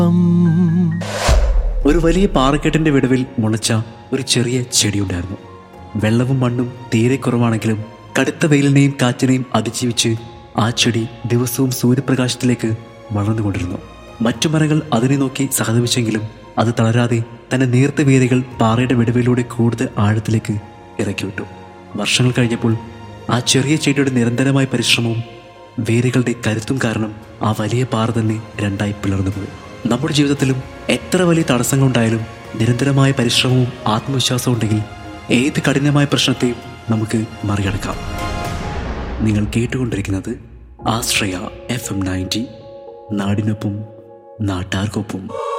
ഒരു വലിയ പാറക്കെട്ടിന്റെ വിടവിൽ മുളച്ച ഒരു ചെറിയ ചെടിയുണ്ടായിരുന്നു വെള്ളവും മണ്ണും തീരെ കുറവാണെങ്കിലും കടുത്ത വെയിലിനെയും കാറ്റിനെയും അതിജീവിച്ച് ആ ചെടി ദിവസവും സൂര്യപ്രകാശത്തിലേക്ക് വളർന്നുകൊണ്ടിരുന്നു മറ്റു മരങ്ങൾ അതിനെ നോക്കി സഹതപിച്ചെങ്കിലും അത് തളരാതെ തന്റെ നേർത്ത വേരുകൾ പാറയുടെ വിടവിലൂടെ കൂടുതൽ ആഴത്തിലേക്ക് ഇറക്കിവിട്ടു വർഷങ്ങൾ കഴിഞ്ഞപ്പോൾ ആ ചെറിയ ചെടിയുടെ നിരന്തരമായ പരിശ്രമവും വേരുകളുടെ കരുത്തും കാരണം ആ വലിയ പാറ തന്നെ രണ്ടായി പിളർന്നുപോയി നമ്മുടെ ജീവിതത്തിലും എത്ര വലിയ തടസ്സങ്ങളുണ്ടായാലും നിരന്തരമായ പരിശ്രമവും ആത്മവിശ്വാസവും ഉണ്ടെങ്കിൽ ഏത് കഠിനമായ പ്രശ്നത്തെയും നമുക്ക് മറികടക്കാം നിങ്ങൾ കേട്ടുകൊണ്ടിരിക്കുന്നത് ആശ്രയ എഫ് എം നയൻറ്റി നാടിനൊപ്പം നാട്ടാർക്കൊപ്പം